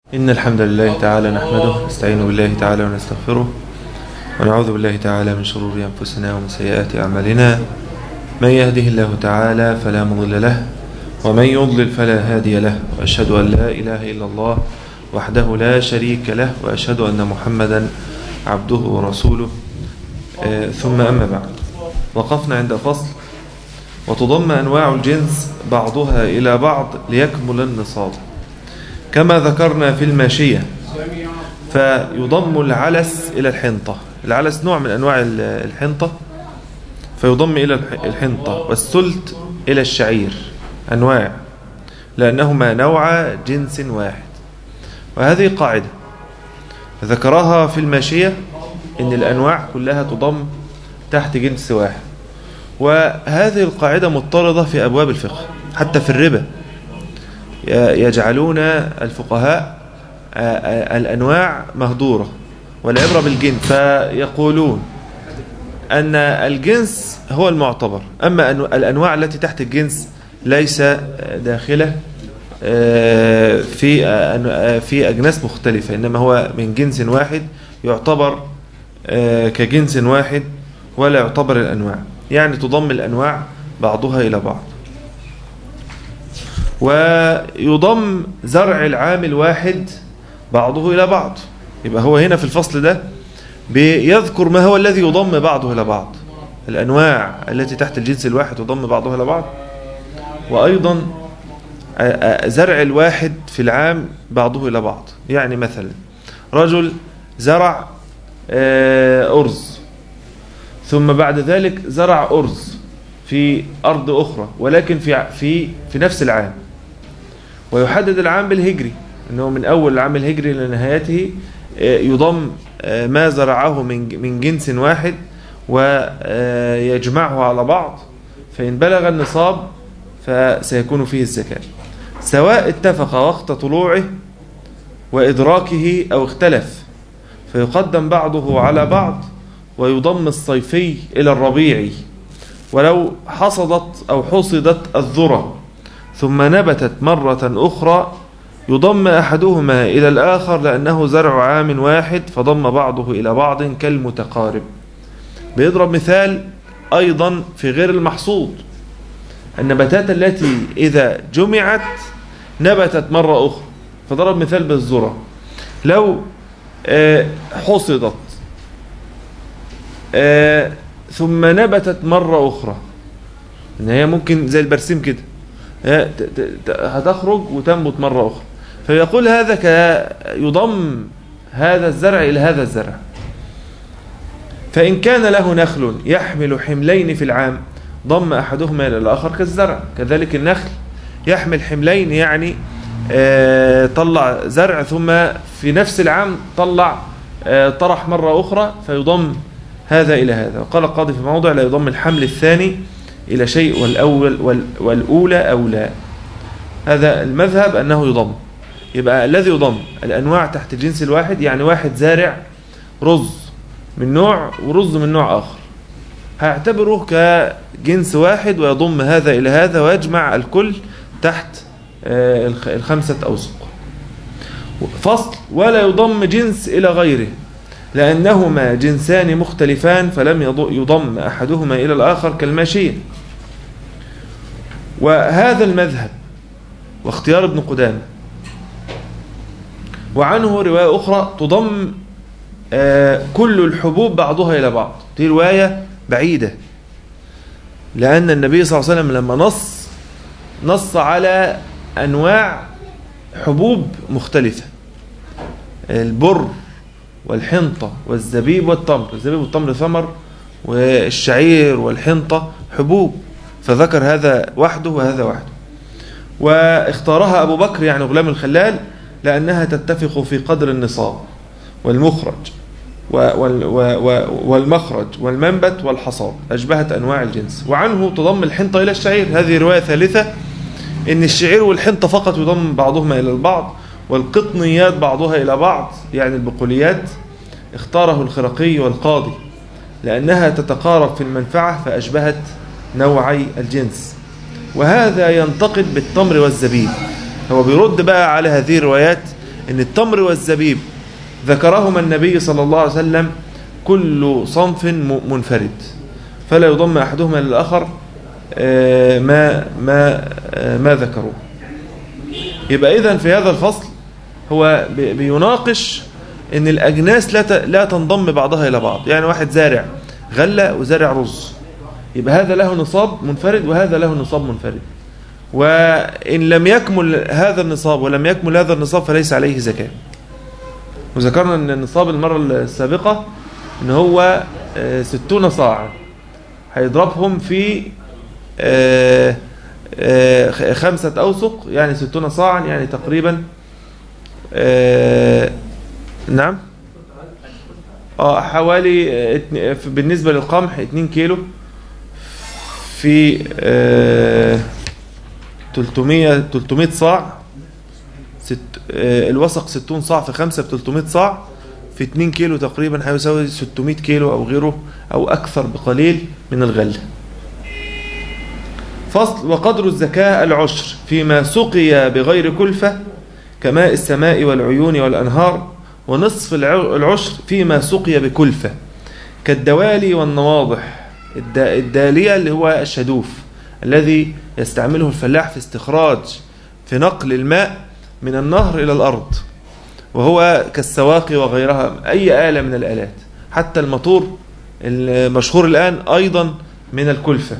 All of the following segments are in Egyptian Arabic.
إن الحمد لله تعالى نحمده نستعين بالله تعالى ونستغفره ونعوذ بالله تعالى من شرور أنفسنا ومن سيئات أعمالنا من يهده الله تعالى فلا مضل له ومن يضلل فلا هادي له وأشهد أن لا إله إلا الله وحده لا شريك له وأشهد أن محمدا عبده ورسوله آه ثم أما بعد وقفنا عند فصل وتضم أنواع الجنس بعضها إلى بعض ليكمل النصاب كما ذكرنا في الماشية فيضم العلس إلى الحنطة العلس نوع من أنواع الحنطة فيضم إلى الحنطة والسلت إلى الشعير أنواع لأنهما نوع جنس واحد وهذه قاعدة ذكرها في الماشية إن الأنواع كلها تضم تحت جنس واحد وهذه القاعدة مضطردة في أبواب الفقه حتى في الربا يجعلون الفقهاء الأنواع مهدورة والعبرة بالجنس فيقولون أن الجنس هو المعتبر أما الأنواع التي تحت الجنس ليس داخلة في في أجناس مختلفة إنما هو من جنس واحد يعتبر كجنس واحد ولا يعتبر الأنواع يعني تضم الأنواع بعضها إلى بعض ويضم زرع العام الواحد بعضه إلى بعض يبقى هو هنا في الفصل ده بيذكر ما هو الذي يضم بعضه إلى بعض الأنواع التي تحت الجنس الواحد يضم بعضها إلى بعض وأيضا زرع الواحد في العام بعضه إلى بعض يعني مثلا رجل زرع أرز ثم بعد ذلك زرع أرز في أرض أخرى ولكن في في في نفس العام ويحدد العام بالهجري أنه من أول العام الهجري إلى نهايته يضم ما زرعه من من جنس واحد ويجمعه على بعض فإن بلغ النصاب فسيكون فيه الزكاة سواء اتفق وقت طلوعه وإدراكه أو اختلف فيقدم بعضه على بعض ويضم الصيفي إلى الربيعي ولو حصدت أو حصدت الذرة ثم نبتت مرة أخرى يضم أحدهما إلى الآخر لأنه زرع عام واحد فضم بعضه إلى بعض كالمتقارب بيضرب مثال أيضا في غير المحصود النباتات التي إذا جمعت نبتت مرة أخرى فضرب مثال بالذرة لو حصدت ثم نبتت مرة أخرى إن هي ممكن زي البرسيم كده هتخرج وتنبت مرة أخرى فيقول هذا يضم هذا الزرع إلى هذا الزرع فإن كان له نخل يحمل حملين في العام ضم أحدهما إلى الآخر كالزرع كذلك النخل يحمل حملين يعني طلع زرع ثم في نفس العام طلع طرح مرة أخرى فيضم هذا إلى هذا وقال القاضي في موضع لا يضم الحمل الثاني إلى شيء والأول والأولى أولى هذا المذهب أنه يضم يبقى الذي يضم الأنواع تحت الجنس الواحد يعني واحد زارع رز من نوع ورز من نوع آخر هيعتبره كجنس واحد ويضم هذا إلى هذا ويجمع الكل تحت الخمسة أوسق فصل ولا يضم جنس إلى غيره لأنهما جنسان مختلفان فلم يضم أحدهما إلى الآخر كالماشية وهذا المذهب واختيار ابن قدامة وعنه رواية أخرى تضم كل الحبوب بعضها إلى بعض دي رواية بعيدة لأن النبي صلى الله عليه وسلم لما نص نص على أنواع حبوب مختلفة البر والحنطة والزبيب والتمر الزبيب والتمر ثمر والشعير والحنطة حبوب فذكر هذا وحده وهذا وحده واختارها أبو بكر يعني غلام الخلال لأنها تتفق في قدر النصاب والمخرج والمخرج والمنبت والحصاد أشبهت أنواع الجنس وعنه تضم الحنطة إلى الشعير هذه رواية ثالثة إن الشعير والحنطة فقط يضم بعضهما إلى البعض والقطنيات بعضها إلى بعض يعني البقوليات اختاره الخرقي والقاضي لأنها تتقارب في المنفعة فأشبهت نوعي الجنس وهذا ينتقد بالتمر والزبيب هو بيرد بقى على هذه الروايات ان التمر والزبيب ذكرهما النبي صلى الله عليه وسلم كل صنف منفرد فلا يضم أحدهما للآخر آه، ما ما آه، ما ذكروه يبقى إذن في هذا الفصل هو بيناقش ان الأجناس لا لا تنضم بعضها إلى بعض يعني واحد زارع غلة وزارع رز يبقى هذا له نصاب منفرد وهذا له نصاب منفرد وإن لم يكمل هذا النصاب ولم يكمل هذا النصاب فليس عليه زكاة وذكرنا أن النصاب المرة السابقة أن هو آه، ستون صاعا هيضربهم في آه، آه، خمسة أوسق يعني ستون صاعا يعني تقريبا نعم اه حوالي بالنسبة للقمح 2 كيلو في 300 300 صاع ست الوسق 60 صاع في 5 ب 300 صاع في 2 كيلو تقريبا هيساوي 600 كيلو او غيره او اكثر بقليل من الغله فصل وقدر الزكاة العشر فيما سقي بغير كلفة كماء السماء والعيون والأنهار ونصف العشر فيما سقي بكلفة كالدوالي والنواضح الدالية اللي هو الشدوف الذي يستعمله الفلاح في استخراج في نقل الماء من النهر إلى الأرض وهو كالسواقي وغيرها أي آلة من الآلات حتى المطور المشهور الآن أيضا من الكلفة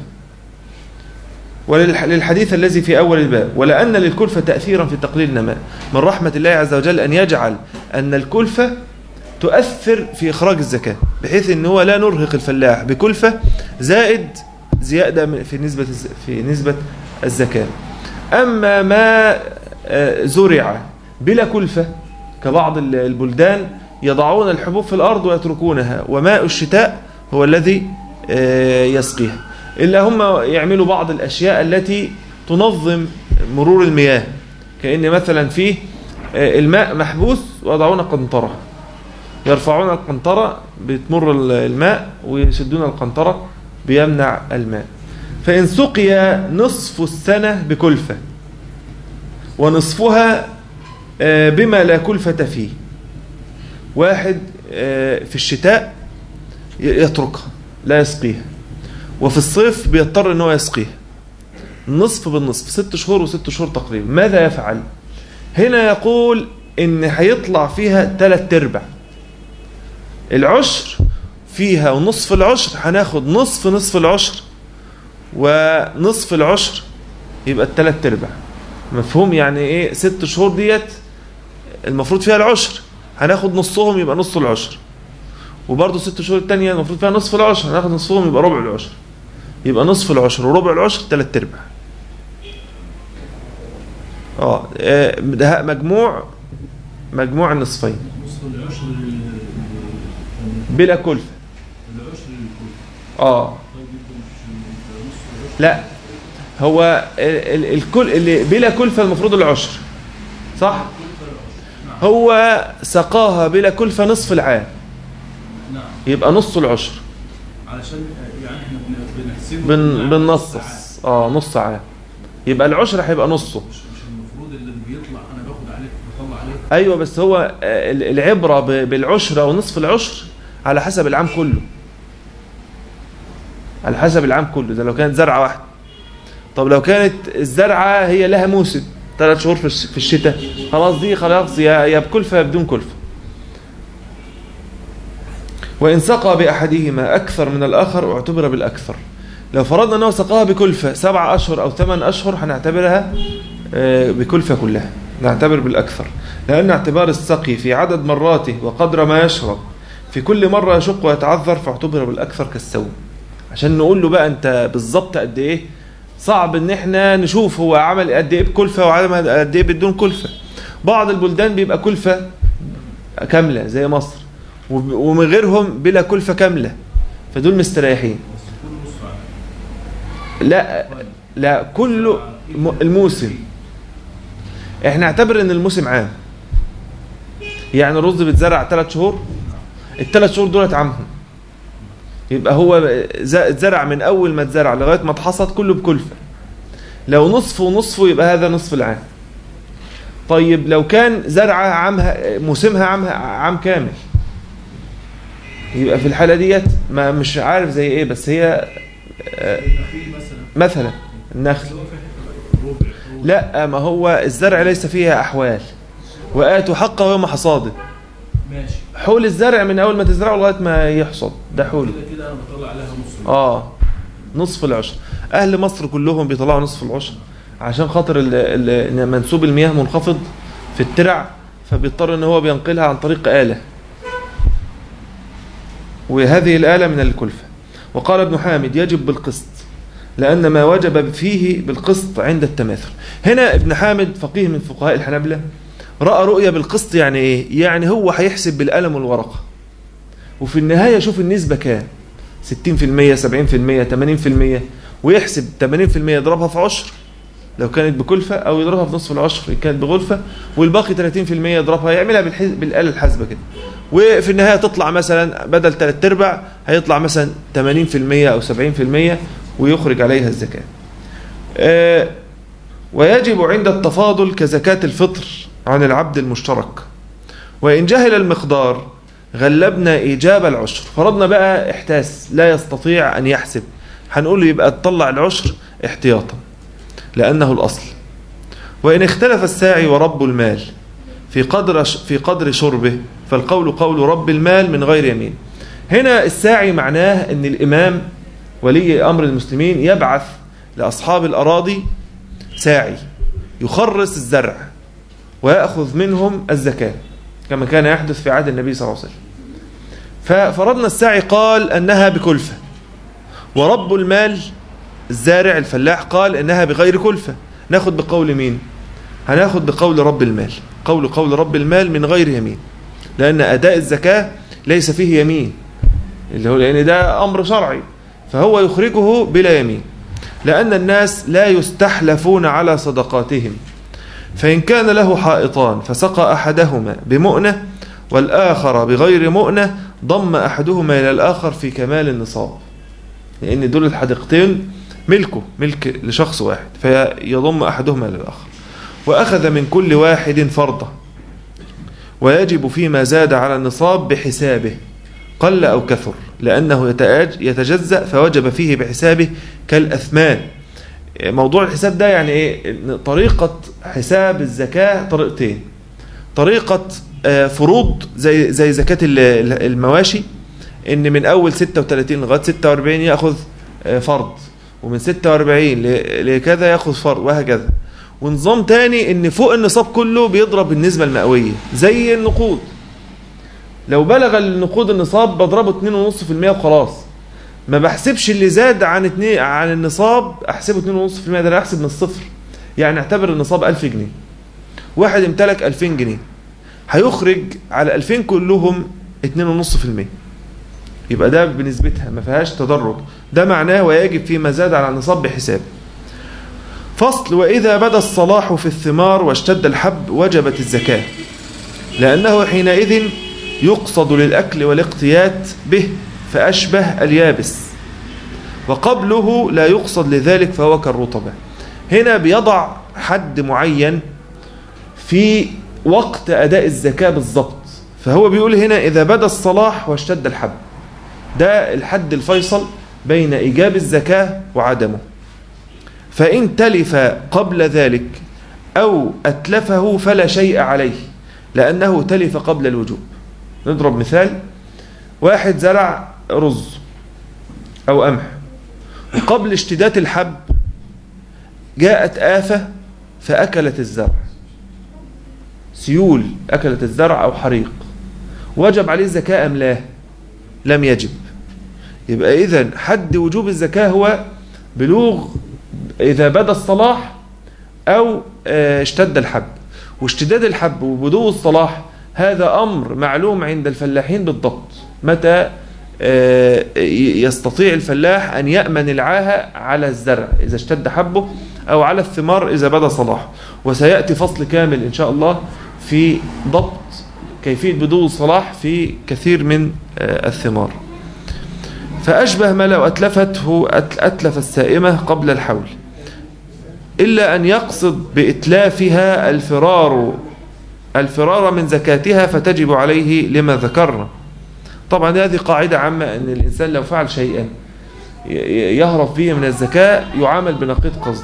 وللحديث الذي في أول الباب ولأن للكلفة تأثيرا في تقليل النماء من رحمة الله عز وجل أن يجعل أن الكلفة تؤثر في إخراج الزكاة بحيث أن هو لا نرهق الفلاح بكلفة زائد زيادة في نسبة في نسبة الزكاة أما ما آه، زرع بلا كلفة كبعض البلدان يضعون الحبوب في الأرض ويتركونها وماء الشتاء هو الذي آه، يسقيها إلا هم يعملوا بعض الأشياء التي تنظم مرور المياه كأن مثلا فيه آه، الماء محبوس ويضعون قنطرة يرفعون القنطرة بتمر الماء ويسدون القنطرة بيمنع الماء فإن سقي نصف السنة بكلفة ونصفها آه، بما لا كلفة فيه واحد آه، في الشتاء يتركها لا يسقيها وفي الصيف بيضطر ان هو يسقيها نصف بالنصف ست شهور وست شهور تقريبا ماذا يفعل هنا يقول ان هيطلع فيها ثلاث ارباع العشر فيها ونصف العشر هناخد نصف نصف العشر ونصف العشر يبقى الثلاث ارباع مفهوم يعني ايه ست شهور ديت المفروض فيها العشر هناخد نصهم يبقى نص العشر وبرضه ست شهور الثانيه المفروض فيها نصف العشر هناخد نصفهم يبقى ربع العشر يبقى نصف العشر وربع العشر ثلاث ارباع اه ده مجموع مجموع النصفين بلا كلفه اه لا هو الكل اللي بلا كلفة المفروض العشر صح هو سقاها بلا كلفة نصف العام يبقى نص العشر علشان يعني احنا بنحسبه بن بننصص اه نص عام يبقى العشر هيبقى نصه مش المفروض اللي بيطلع انا باخد عليه بطلع عليه ايوه بس هو العبره بالعشر او نصف العشر على حسب العام كله على حسب العام كله ده لو كانت زرعة واحدة طب لو كانت الزرعة هي لها موسم ثلاث شهور في الشتاء خلاص دي خلاص يا بكلفة يا بدون كلفة وإن سقى بأحدهما أكثر من الآخر اعتبر بالأكثر لو فرضنا أنه سقاها بكلفة سبع أشهر أو ثمان أشهر هنعتبرها آه، بكلفة كلها نعتبر بالأكثر لأن اعتبار السقي في عدد مراته وقدر ما يشرب في كل مرة يشق ويتعذر فاعتبر بالأكثر كالسوم عشان نقول له بقى انت بالظبط قد ايه صعب ان احنا نشوف هو عمل قد ايه بكلفه وعمل قد ايه بدون كلفه بعض البلدان بيبقى كلفه كامله زي مصر ومن غيرهم بلا كلفه كامله فدول مستريحين لا لا كله الموسم احنا اعتبر ان الموسم عام يعني الرز بيتزرع ثلاث شهور الثلاث شهور دولت عامهم يبقى هو زرع من أول ما اتزرع لغاية ما اتحصد كله بكلفة لو نصف ونصفه يبقى هذا نصف العام طيب لو كان زرعة عامها موسمها عامها عام كامل يبقى في الحالة ديت ما مش عارف زي ايه بس هي آه، النخيل مثلا مثلا النخل اللي هو في حته ربع ربع. لا ما هو الزرع ليس فيها أحوال وآتوا حقه يوم حصاده ماشي حول الزرع من أول ما تزرعه لغاية ما يحصد ده حوله كده كده انا بطلع عليها نص اه نصف العشر اهل مصر كلهم بيطلعوا نصف العشر عشان خاطر ال- ال- إن منسوب المياه منخفض في الترع فبيضطر ان هو بينقلها عن طريق آلة وهذه الآلة من الكلفة وقال ابن حامد يجب بالقسط لأن ما وجب فيه بالقسط عند التماثل هنا ابن حامد فقيه من فقهاء الحنبلة رأى رؤية بالقسط يعني ايه يعني هو هيحسب بالقلم والورقة وفي النهاية شوف النسبة كام 60% 70% 80% ويحسب 80% يضربها في عشر لو كانت بكلفة أو يضربها في نصف العشر إن كانت بغلفة والباقي 30% يضربها يعملها بالحز... بالآلة الحاسبة كده وفي النهاية تطلع مثلا بدل 3 ارباع هيطلع مثلا 80% أو 70% ويخرج عليها الزكاة آه ويجب عند التفاضل كزكاة الفطر عن العبد المشترك وإن جهل المقدار غلبنا إيجاب العشر فرضنا بقى احتاس لا يستطيع أن يحسب هنقول له يبقى تطلع العشر احتياطا لأنه الأصل وإن اختلف الساعي ورب المال في قدر في قدر شربه فالقول قول رب المال من غير يمين هنا الساعي معناه أن الإمام ولي أمر المسلمين يبعث لأصحاب الأراضي ساعي يخرس الزرع ويأخذ منهم الزكاة كما كان يحدث في عهد النبي صلى الله عليه وسلم ففرضنا الساعي قال أنها بكلفة ورب المال الزارع الفلاح قال أنها بغير كلفة ناخد بقول مين هناخد بقول رب المال قول قول رب المال من غير يمين لأن أداء الزكاة ليس فيه يمين اللي هو لأن ده أمر شرعي فهو يخرجه بلا يمين لأن الناس لا يستحلفون على صدقاتهم فإن كان له حائطان فسقى أحدهما بمؤنة والآخر بغير مؤنة ضم أحدهما إلى الآخر في كمال النصاب لأن دول الحديقتين ملكه ملك لشخص واحد فيضم أحدهما إلى الآخر وأخذ من كل واحد فرضة ويجب فيما زاد على النصاب بحسابه قل أو كثر لأنه يتأج- يتجزأ فوجب فيه بحسابه كالأثمان موضوع الحساب ده يعني ايه إن طريقة حساب الزكاة طريقتين طريقة آه، فروض زي زي زكاة ال- ال- المواشي ان من اول 36 لغاية 46 ياخذ آه، فرض ومن 46 ل- لكذا ياخذ فرض وهكذا ونظام تاني ان فوق النصاب كله بيضرب النسبة المئوية زي النقود لو بلغ النقود النصاب بضربه 2.5% وخلاص ما بحسبش اللي زاد عن اتنين عن النصاب احسبه 2.5% ده انا احسب من الصفر يعني اعتبر النصاب 1000 جنيه واحد امتلك 2000 جنيه هيخرج على 2000 كلهم 2.5% يبقى ده بنسبتها ما فيهاش تدرج ده معناه ويجب فيما زاد على النصاب بحساب فصل وإذا بدا الصلاح في الثمار واشتد الحب وجبت الزكاة لأنه حينئذ يقصد للأكل والاقتيات به فأشبه اليابس وقبله لا يقصد لذلك فهو كالرطبة هنا بيضع حد معين في وقت أداء الزكاة بالضبط فهو بيقول هنا إذا بدا الصلاح واشتد الحب ده الحد الفيصل بين إيجاب الزكاة وعدمه فإن تلف قبل ذلك أو أتلفه فلا شيء عليه لأنه تلف قبل الوجوب نضرب مثال واحد زرع رز أو قمح وقبل اشتداد الحب جاءت آفة فأكلت الزرع سيول أكلت الزرع أو حريق وجب عليه الزكاة أم لا لم يجب يبقى إذن حد وجوب الزكاة هو بلوغ إذا بدا الصلاح أو آه، اشتد الحب واشتداد الحب وبدو الصلاح هذا أمر معلوم عند الفلاحين بالضبط متى آه، ي- يستطيع الفلاح أن يأمن العاهة على الزرع إذا اشتد حبه أو على الثمار إذا بدا صلاحه وسيأتي فصل كامل إن شاء الله في ضبط كيفية بدو الصلاح في كثير من آه، الثمار فأشبه ما لو أتلفته أت- أتلف السائمة قبل الحول إلا أن يقصد بإتلافها الفرار الفرار من زكاتها فتجب عليه لما ذكرنا طبعا هذه قاعدة عامة أن الإنسان لو فعل شيئا ي- ي- يهرب فيه من الزكاة يعامل بنقيض قصده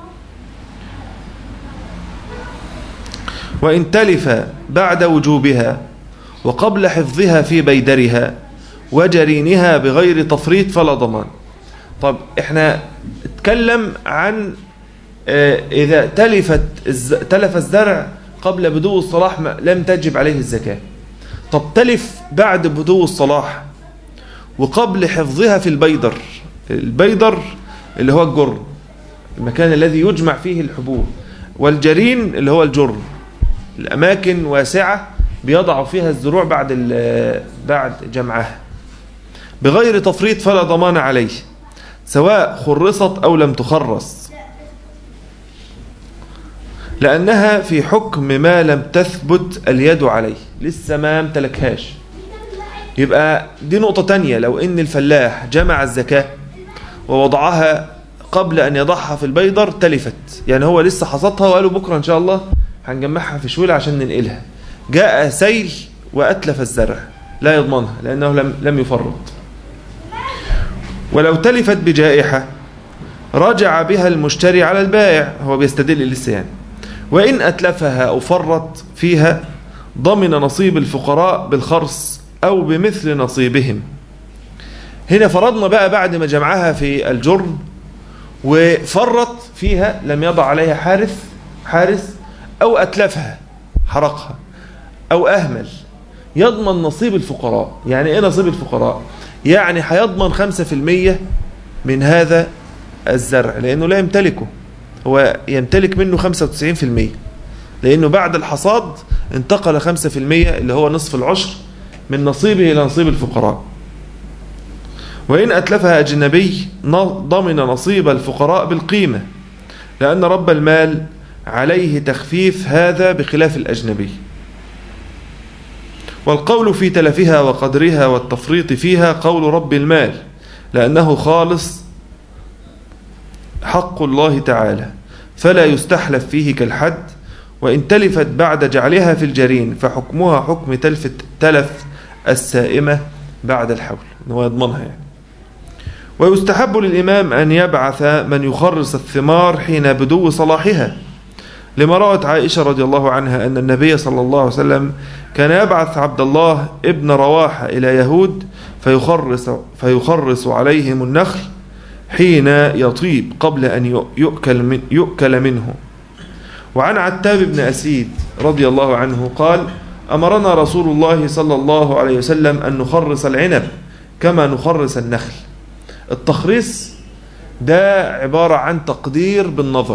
وإن تلف بعد وجوبها وقبل حفظها في بيدرها وجرينها بغير تفريط فلا ضمان طب احنا اتكلم عن آه، إذا تلفت الز... تلف الزرع قبل بدو الصلاح ما لم تجب عليه الزكاة طب تلف بعد بدو الصلاح وقبل حفظها في البيدر البيدر اللي هو الجرن المكان الذي يجمع فيه الحبوب والجرين اللي هو الجرن الأماكن واسعة بيضع فيها الزروع بعد ال- بعد جمعها بغير تفريط فلا ضمان عليه سواء خرصت أو لم تخرص لأنها في حكم ما لم تثبت اليد عليه لسه ما امتلكهاش يبقى دي نقطة تانية لو إن الفلاح جمع الزكاة ووضعها قبل أن يضعها في البيدر تلفت يعني هو لسه حصدها وقالوا بكرة إن شاء الله هنجمعها في شويل عشان ننقلها جاء سيل وأتلف الزرع لا يضمنها لأنه لم, لم يفرط ولو تلفت بجائحة رجع بها المشتري على البائع هو بيستدل لسه يعني وإن أتلفها أو فرط فيها ضمن نصيب الفقراء بالخرص أو بمثل نصيبهم هنا فرضنا بقى بعد ما جمعها في الجرم وفرط فيها لم يضع عليها حارس حارس أو أتلفها حرقها أو أهمل يضمن نصيب الفقراء يعني إيه نصيب الفقراء يعني هيضمن خمسة في المية من هذا الزرع لأنه لا يمتلكه هو يمتلك منه 95% لأنه بعد الحصاد انتقل 5% اللي هو نصف العشر من نصيبه إلى نصيب الفقراء وإن أتلفها أجنبي ضمن نصيب الفقراء بالقيمة لأن رب المال عليه تخفيف هذا بخلاف الأجنبي والقول في تلفها وقدرها والتفريط فيها قول رب المال لأنه خالص حق الله تعالى فلا يستحلف فيه كالحد وإن تلفت بعد جعلها في الجرين فحكمها حكم تلف تلف السائمة بعد الحول هو يضمنها يعني ويستحب للإمام أن يبعث من يخرص الثمار حين بدو صلاحها لما رأت عائشة رضي الله عنها أن النبي صلى الله عليه وسلم كان يبعث عبد الله ابن رواحة إلى يهود فيخرص, فيخرص عليهم النخل حين يطيب قبل أن يؤكل, من يؤكل منه وعن عتاب بن أسيد رضي الله عنه قال أمرنا رسول الله صلى الله عليه وسلم أن نخرص العنب كما نخرص النخل التخريص ده عبارة عن تقدير بالنظر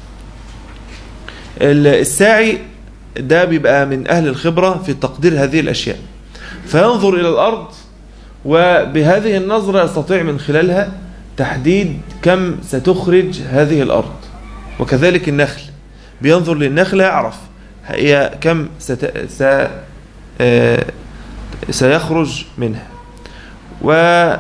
الساعي ده بيبقى من أهل الخبرة في تقدير هذه الأشياء فينظر إلى الأرض وبهذه النظرة يستطيع من خلالها تحديد كم ستخرج هذه الأرض وكذلك النخل بينظر للنخلة يعرف هي كم ست... س... آه... سيخرج منها و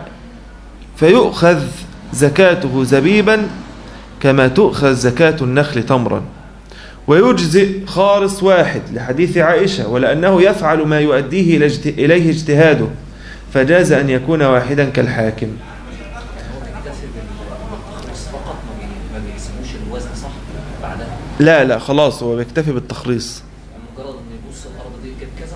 فيؤخذ زكاته زبيبا كما تؤخذ زكاة النخل تمرا ويجزئ خارص واحد لحديث عائشة ولأنه يفعل ما يؤديه إليه اجتهاده فجاز أن يكون واحدا كالحاكم لا لا خلاص هو بيكتفي بالتخريص مجرد ان يبص الارض دي كانت كذا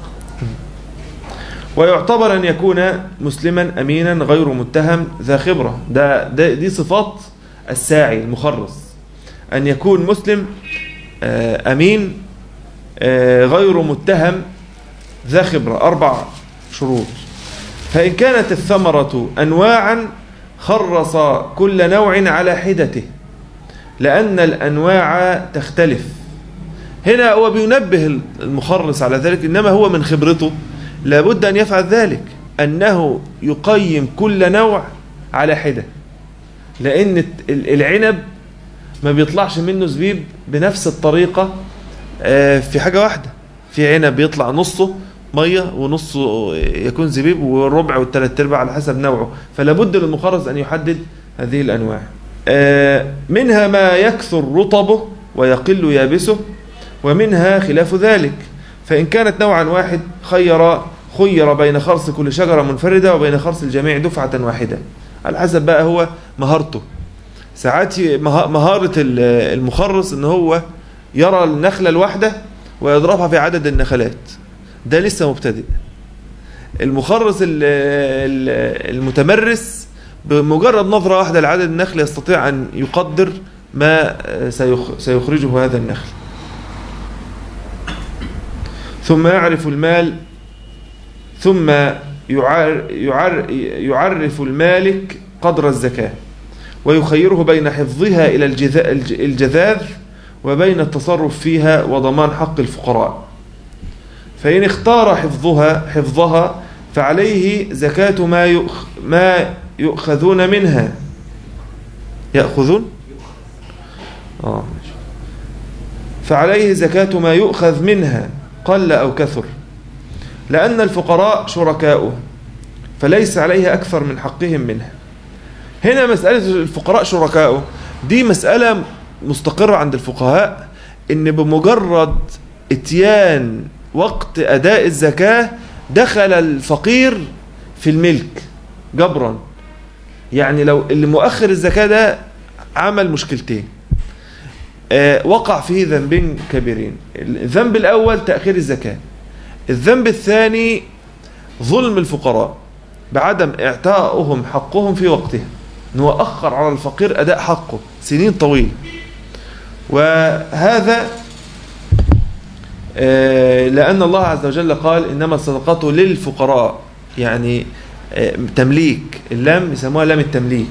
ويعتبر أن يكون مسلما أمينا غير متهم ذا خبرة ده, ده دي صفات الساعي المخرص أن يكون مسلم أمين غير متهم ذا خبرة أربع شروط فإن كانت الثمرة أنواعا خرص كل نوع على حدته لأن الأنواع تختلف هنا هو بينبه المخرص على ذلك إنما هو من خبرته لابد أن يفعل ذلك أنه يقيم كل نوع على حدة لأن العنب ما بيطلعش منه زبيب بنفس الطريقة في حاجة واحدة في عنب بيطلع نصه مية ونصه يكون زبيب والربع والثلاث ارباع على حسب نوعه فلا بد للمخرص أن يحدد هذه الأنواع آه، منها ما يكثر رطبه ويقل يابسه ومنها خلاف ذلك فإن كانت نوعا واحد خير خير بين خرص كل شجرة منفردة وبين خرص الجميع دفعة واحدة على حسب بقى هو مهارته ساعات ي- مه- مهارة ال- المخرص ان هو يرى النخلة الواحدة ويضربها في عدد النخلات ده لسه مبتدئ المخرص ال- ال- المتمرس بمجرد نظرة واحدة لعدد النخل يستطيع أن يقدر ما سيخ- سيخرجه هذا النخل ثم يعرف المال ثم يعر يعر يعرف المالك قدر الزكاة ويخيره بين حفظها إلى الجذا- الج- الجذاذ وبين التصرف فيها وضمان حق الفقراء فإن اختار حفظها حفظها فعليه زكاة ما يؤخ ما يؤخذون منها يأخذون آه ماشي. فعليه زكاة ما يؤخذ منها قل أو كثر لأن الفقراء شركاؤه فليس عليه أكثر من حقهم منها هنا مسألة الفقراء شركاؤه دي مسألة مستقرة عند الفقهاء إن بمجرد اتيان وقت أداء الزكاة دخل الفقير في الملك جبرا يعني لو اللي مؤخر الزكاة ده عمل مشكلتين آه، وقع فيه ذنبين كبيرين الذنب الأول تأخير الزكاة الذنب الثاني ظلم الفقراء بعدم اعطائهم حقهم في وقتها ان هو أخر على الفقير أداء حقه سنين طويلة وهذا آه، لأن الله عز وجل قال إنما الصدقات للفقراء يعني آه، تمليك اللام يسموها لام التمليك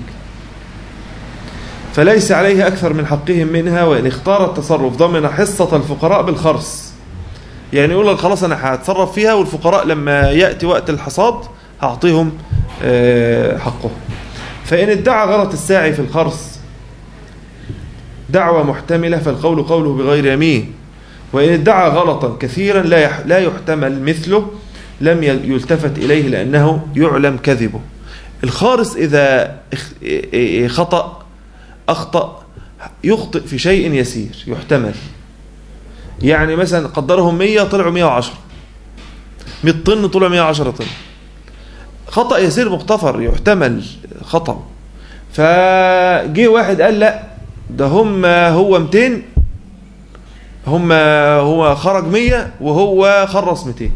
فليس عليه أكثر من حقهم منها وإن اختار التصرف ضمن حصة الفقراء بالخرص يعني يقول لك خلاص أنا هتصرف فيها والفقراء لما يأتي وقت الحصاد هعطيهم آه، حقهم فإن ادعى غلط الساعي في الخرص دعوة محتملة فالقول قوله بغير يمين وإن ادعى غلطا كثيرا لا يح لا يحتمل مثله لم يل- يلتفت إليه لأنه يعلم كذبه الخارص إذا اخ- اه- اه- خطأ أخطأ يخطئ في شيء يسير يحتمل يعني مثلا قدرهم 100 طلعوا 110 100 طن طلعوا 110 طن خطأ يسير مغتفر يحتمل خطأ فجه واحد قال لا ده هم هو 200 هم هو خرج 100 وهو خرص 200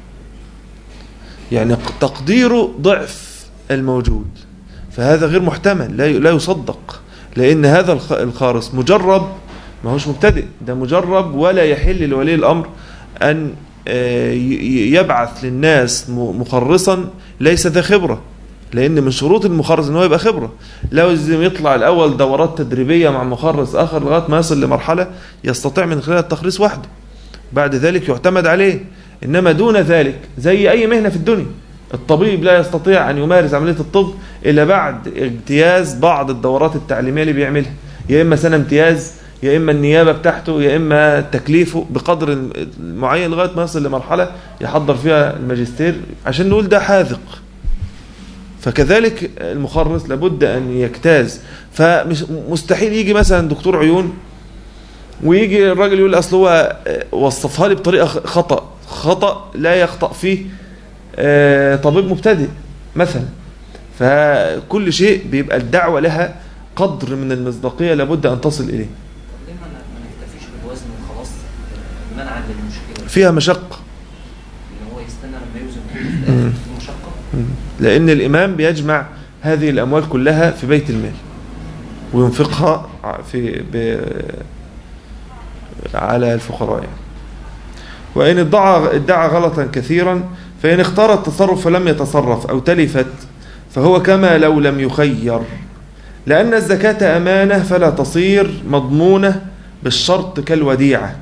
يعني تقديره ضعف الموجود فهذا غير محتمل لا لا يصدق لأن هذا الخ- الخارص مجرب ما هوش مبتدئ ده مجرب ولا يحل لولي الأمر أن آه، ي- ي- يبعث للناس م- مخرصا ليس ذا خبرة لأن من شروط المخرص أنه يبقى خبرة لازم يطلع الأول دورات تدريبية مع مخرص آخر لغاية ما يصل لمرحلة يستطيع من خلال التخريص وحده بعد ذلك يعتمد عليه إنما دون ذلك زي أي مهنة في الدنيا الطبيب لا يستطيع أن يمارس عملية الطب إلا بعد اجتياز بعض الدورات التعليمية اللي بيعملها يا إما سنة امتياز يا إما النيابة بتاعته يا إما تكليفه بقدر معين لغاية ما يصل لمرحلة يحضر فيها الماجستير عشان نقول ده حاذق فكذلك المخرص لابد أن يجتاز فمستحيل يجي مثلا دكتور عيون ويجي الراجل يقول اصل هو آه، وصفها لي بطريقه خ- خطا خطا لا يخطا فيه آه، طبيب مبتدئ مثلا فكل شيء بيبقى الدعوه لها قدر من المصداقيه لابد ان تصل اليه ليه ما ن- ما نكتفيش بالوزن وخلاص منعا للمشكله فيها مشقه ان هو يستنى لما يوزن كله في الآخر في مشقه لان الامام بيجمع هذه الاموال كلها في بيت المال وينفقها ع- في ب على الفقراء يعني. وإن ادعى ادعى غلطا كثيرا فإن اختار التصرف فلم يتصرف أو تلفت فهو كما لو لم يخير لأن الزكاة أمانة فلا تصير مضمونة بالشرط كالوديعة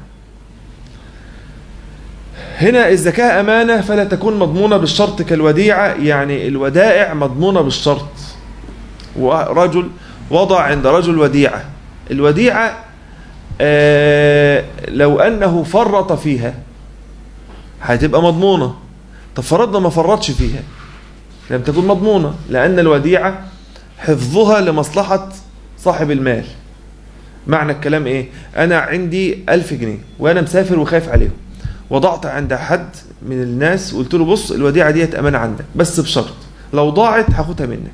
هنا الزكاة أمانة فلا تكون مضمونة بالشرط كالوديعة يعني الودائع مضمونة بالشرط ورجل وضع عند رجل وديعة الوديعة آه لو أنه فرط فيها هتبقى مضمونة طب فرضنا ما فرطش فيها لم تكن مضمونة لأن الوديعة حفظها لمصلحة صاحب المال معنى الكلام ايه انا عندي ألف جنيه وانا مسافر وخايف عليهم وضعت عند حد من الناس وقلت له بص الوديعة ديت أمانة عندك بس بشرط لو ضاعت هاخدها منك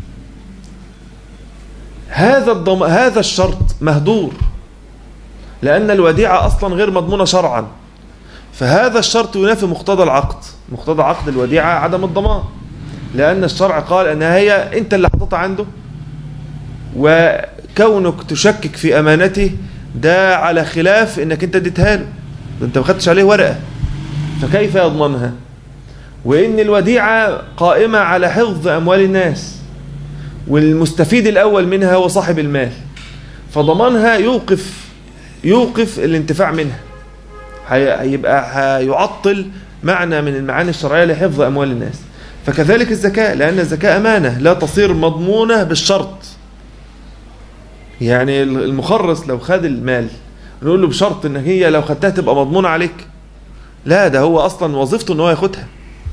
هذا الضم... هذا الشرط مهدور لأن الوديعة أصلا غير مضمونة شرعا فهذا الشرط ينافي مقتضى العقد مقتضى عقد الوديعة عدم الضمان لأن الشرع قال أن هي أنت اللي حطيتها عنده وكونك تشكك في أمانته ده على خلاف أنك أنت اديتها له ده أنت ما خدتش عليه ورقة فكيف يضمنها وإن الوديعة قائمة على حفظ أموال الناس والمستفيد الأول منها هو صاحب المال فضمانها يوقف يوقف الانتفاع منها هي- هيبقى هيعطل معنى من المعاني الشرعية لحفظ أموال الناس فكذلك الزكاة لأن الزكاة أمانة لا تصير مضمونة بالشرط يعني المخرص لو خد المال نقول له بشرط ان هي لو خدتها تبقى مضمونة عليك لا ده هو اصلا وظيفته ان هو ياخدها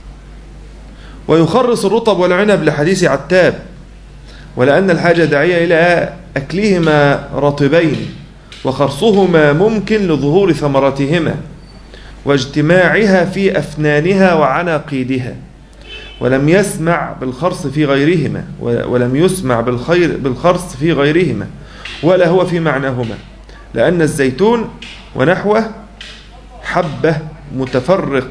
ويخرص الرطب والعنب لحديث عتاب ولأن الحاجة داعية إلى أكلهما رطبين وخرصهما ممكن لظهور ثمرتهما واجتماعها في أفنانها وعناقيدها ولم يسمع بالخرص في غيرهما ولم يسمع بالخير بالخرص في غيرهما ولا هو في معناهما لأن الزيتون ونحوه حبة متفرق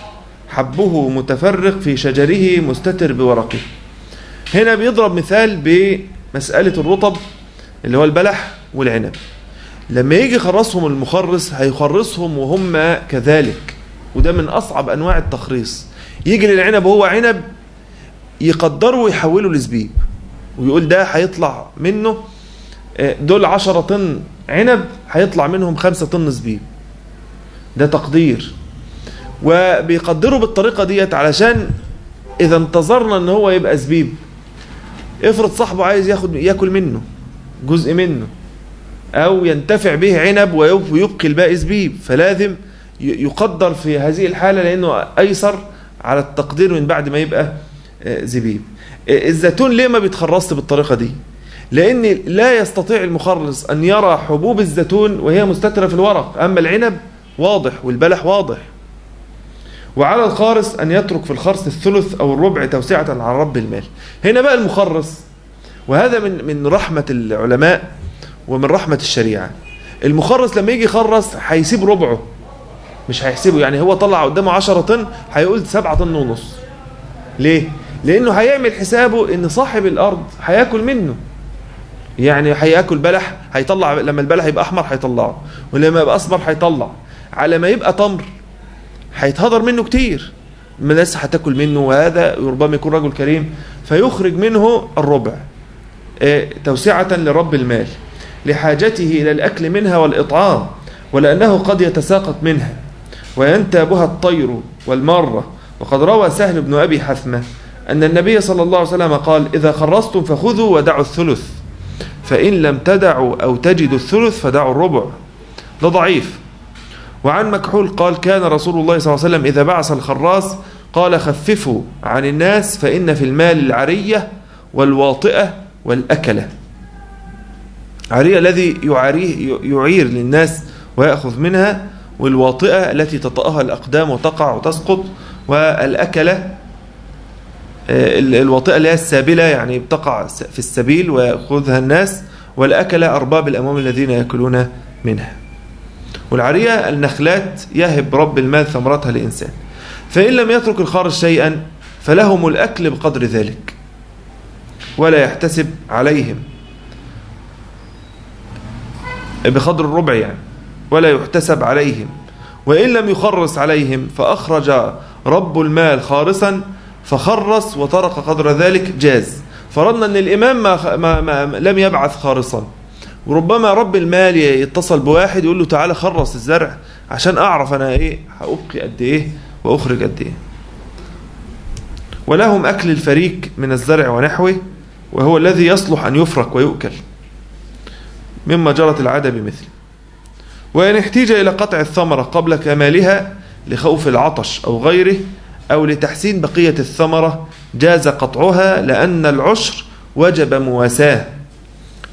حبه متفرق في شجره مستتر بورقه هنا بيضرب مثال بمسألة الرطب اللي هو البلح والعنب لما يجي يخرصهم المخرص هيخرصهم وهم كذلك وده من أصعب أنواع التخريص يجي للعنب وهو عنب يقدره ويحوله لزبيب ويقول ده هيطلع منه آه، دول عشرة طن عنب هيطلع منهم خمسة طن زبيب ده تقدير وبيقدروا بالطريقة ديت علشان إذا انتظرنا إن هو يبقى زبيب افرض صاحبه عايز ياخد ياكل منه جزء منه أو ينتفع به عنب ويب- ويبقي الباقي زبيب فلازم ي- يقدر في هذه الحالة لأنه أيسر على التقدير من بعد ما يبقى آه، زبيب آه، الزيتون ليه ما بيتخرصش بالطريقة دي لأن لا يستطيع المخرص أن يرى حبوب الزيتون وهي مستترة في الورق أما العنب واضح والبلح واضح وعلى الخارص أن يترك في الخرص الثلث أو الربع توسعة على رب المال هنا بقى المخرص وهذا من من رحمة العلماء ومن رحمة الشريعة المخرص لما يجي يخرص هيسيب ربعه مش هيحسبه يعني هو طلع قدامه 10 طن هيقول 7 طن ونص ليه؟ لأنه هيعمل حسابه إن صاحب الأرض هياكل منه يعني هياكل بلح هيطلع لما البلح يبقى أحمر هيطلعه ولما يبقى أسمر هيطلع على ما يبقى تمر هيتهدر منه كتير الناس هتاكل منه وهذا ربما يكون رجل كريم فيخرج منه الربع آه، توسعة لرب المال لحاجته إلى الأكل منها والإطعام ولأنه قد يتساقط منها وينتابها الطير والمرة وقد روى سهل بن أبي حثمة أن النبي صلى الله عليه وسلم قال إذا خرصتم فخذوا ودعوا الثلث فإن لم تدعوا أو تجدوا الثلث فدعوا الربع ده ضعيف وعن مكحول قال كان رسول الله صلى الله عليه وسلم إذا بعث الخراس قال خففوا عن الناس فإن في المال العرية والواطئة والأكلة عرية الذي يعاريه يعير للناس ويأخذ منها والواطئة التي تطأها الأقدام وتقع وتسقط والأكلة آه، الواطئة اللي هي السابلة يعني بتقع في السبيل ويأخذها الناس والأكلة أرباب الأموام الذين يأكلون منها والعرية النخلات يهب رب المال ثمرتها لإنسان فإن لم يترك الخارج شيئا فلهم الأكل بقدر ذلك ولا يحتسب عليهم بقدر الربع يعني ولا يحتسب عليهم وإن لم يخرص عليهم فأخرج رب المال خارصا فخرص وترك قدر ذلك جاز فرضنا أن الإمام ما ما ما لم يبعث خارصا وربما رب المال يتصل بواحد يقول له تعالى خرص الزرع عشان أعرف أنا إيه هأبقي قد إيه وأخرج قد إيه ولهم أكل الفريك من الزرع ونحوه وهو الذي يصلح أن يفرك ويؤكل مما جرت العادة بمثله وإن احتيج إلى قطع الثمرة قبل كمالها لخوف العطش أو غيره أو لتحسين بقية الثمرة جاز قطعها لأن العشر وجب مواساه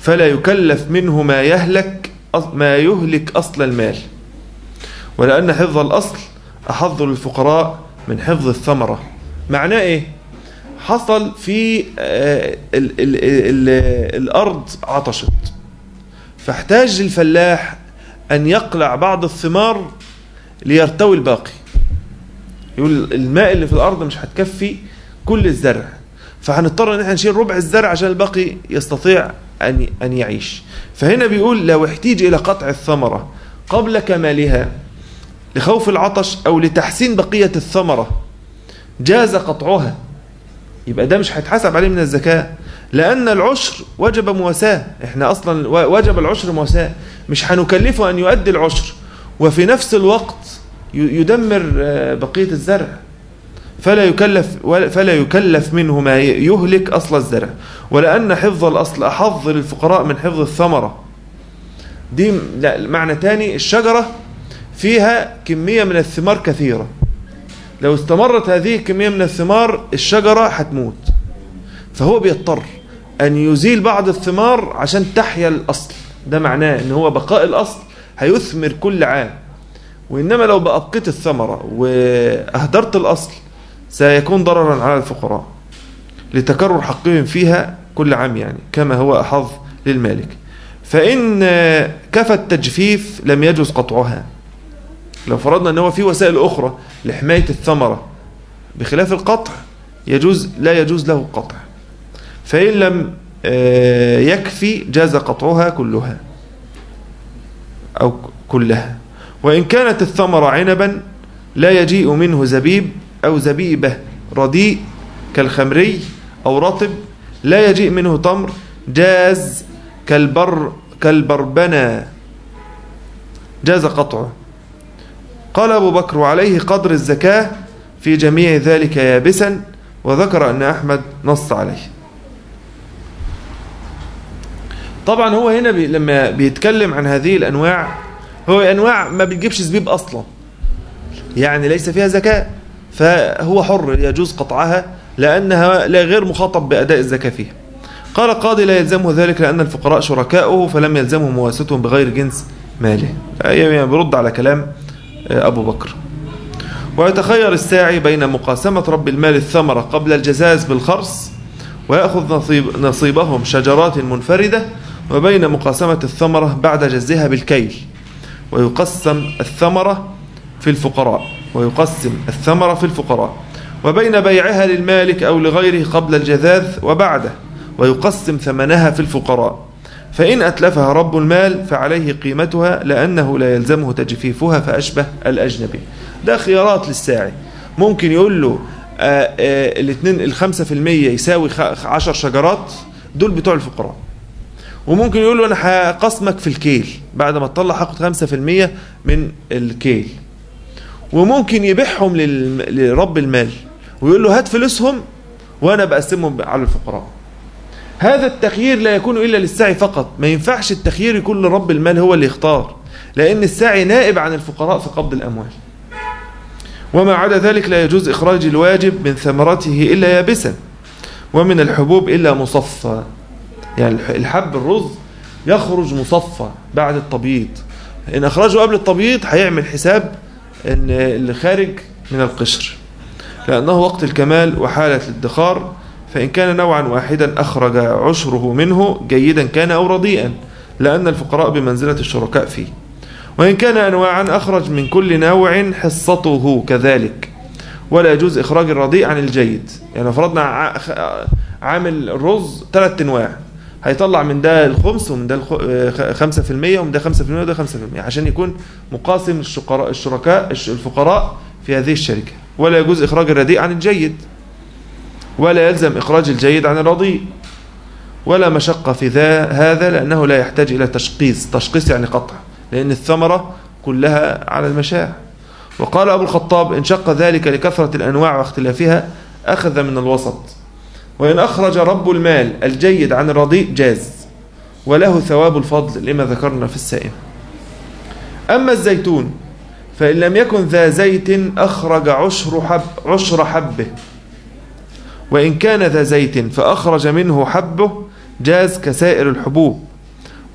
فلا يكلف منه ما يهلك ما يهلك أصل المال ولأن حفظ الأصل أحظ للفقراء من حفظ الثمرة معناه إيه؟ حصل في آه، ال ال ال الأرض عطشت فاحتاج الفلاح أن يقلع بعض الثمار ليرتوي الباقي يقول الماء اللي في الأرض مش هتكفي كل الزرع فهنضطر ان احنا نشيل ربع الزرع عشان الباقي يستطيع ان ان يعيش فهنا بيقول لو احتيج الى قطع الثمره قبل كمالها لخوف العطش او لتحسين بقيه الثمره جاز قطعها يبقى ده مش هيتحسب عليه من الزكاه لان العشر وجب مواساه احنا اصلا وجب العشر مواساه مش هنكلفه ان يؤدي العشر وفي نفس الوقت ي- يدمر آه، بقيه الزرع فلا يكلف فلا يكلف منه ما يهلك اصل الزرع ولان حفظ الاصل احظ للفقراء من حفظ الثمره دي لا معنى تاني الشجره فيها كميه من الثمار كثيره لو استمرت هذه الكميه من الثمار الشجره هتموت فهو بيضطر ان يزيل بعض الثمار عشان تحيا الاصل ده معناه ان هو بقاء الاصل هيثمر كل عام وانما لو بأبقيت الثمره واهدرت الاصل سيكون ضررا على الفقراء لتكرر حقهم فيها كل عام يعني كما هو أحظ للمالك فإن كفى التجفيف لم يجوز قطعها لو فرضنا أنه في وسائل أخرى لحماية الثمرة بخلاف القطع يجوز لا يجوز له القطع فإن لم آه، يكفي جاز قطعها كلها أو كلها وإن كانت الثمرة عنبا لا يجيء منه زبيب أو زبيبة رديء كالخمري أو رطب لا يجيء منه تمر جاز كالبر كالبربنة جاز قطعه قال أبو بكر وعليه قدر الزكاة في جميع ذلك يابسا وذكر أن أحمد نص عليه طبعا هو هنا بي لما بيتكلم عن هذه الأنواع هو أنواع ما بتجيبش زبيب أصلا يعني ليس فيها زكاة فهو حر يجوز قطعها لأنها لا غير مخاطب بأداء الزكاة فيها قال قاضي لا يلزمه ذلك لأن الفقراء شركاؤه فلم يلزمه مواساتهم بغير جنس ماله يعني برد على كلام أبو بكر ويتخير الساعي بين مقاسمة رب المال الثمرة قبل الجزاز بالخرص ويأخذ نصيب نصيبهم شجرات منفردة وبين مقاسمة الثمرة بعد جزها بالكيل ويقسم الثمرة في الفقراء ويقسم الثمرة في الفقراء وبين بيعها للمالك أو لغيره قبل الجذاذ وبعده ويقسم ثمنها في الفقراء فإن أتلفها رب المال فعليه قيمتها لأنه لا يلزمه تجفيفها فأشبه الأجنبي ده خيارات للساعي ممكن يقول له الاثنين الخمسة في المية يساوي عشر شجرات دول بتوع الفقراء وممكن يقول له أنا هقسمك في الكيل بعد ما تطلع هاخد خمسة في المية من الكيل وممكن يبيعهم لرب المال ويقول له هات فلوسهم وانا بقسمهم على الفقراء هذا التخيير لا يكون الا للساعي فقط ما ينفعش التخيير يكون لرب المال هو اللي يختار لان الساعي نائب عن الفقراء في قبض الاموال وما عدا ذلك لا يجوز اخراج الواجب من ثمرته الا يابسا ومن الحبوب الا مصفى يعني الحب الرز يخرج مصفى بعد التبييض ان اخرجه قبل التبييض هيعمل حساب ان اللي خارج من القشر لأنه وقت الكمال وحالة الادخار فإن كان نوعا واحدا أخرج عشره منه جيدا كان أو رديئا لأن الفقراء بمنزلة الشركاء فيه وإن كان أنواعا أخرج من كل نوع حصته كذلك ولا يجوز إخراج الرديء عن الجيد يعني فرضنا عامل الرز ثلاث أنواع هيطلع من ده الخمس ومن ده خمسة في المية ومن ده خمسة في المية وده خمسة في المية عشان يكون مقاسم الشركاء الفقراء في هذه الشركة ولا يجوز إخراج الرديء عن الجيد ولا يلزم إخراج الجيد عن الرديء ولا مشقة في ذا هذا لأنه لا يحتاج إلى تشقيص تشقيص يعني قطع لأن الثمرة كلها على المشاع وقال أبو الخطاب إن شق ذلك لكثرة الأنواع واختلافها أخذ من الوسط وإن أخرج رب المال الجيد عن الرديء جاز وله ثواب الفضل لما ذكرنا في السائم أما الزيتون فإن لم يكن ذا زيت أخرج عشر, حب عشر حبه وإن كان ذا زيت فأخرج منه حبه جاز كسائر الحبوب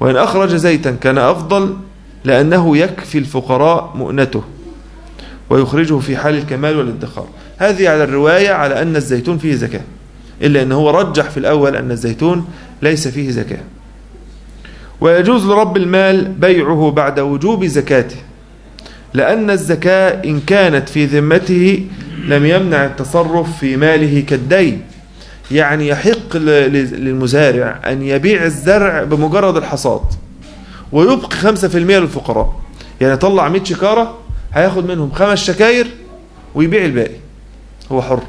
وإن أخرج زيتا كان أفضل لأنه يكفي الفقراء مؤنته ويخرجه في حال الكمال والادخار هذه على الرواية على أن الزيتون فيه زكاة إلا أنه رجح في الأول أن الزيتون ليس فيه زكاة ويجوز لرب المال بيعه بعد وجوب زكاته لأن الزكاة إن كانت في ذمته لم يمنع التصرف في ماله كالدين يعني يحق ل- ل- للمزارع أن يبيع الزرع بمجرد الحصاد ويبقي 5% للفقراء يعني طلع 100 شكارة هياخد منهم خمس شكاير ويبيع الباقي هو حر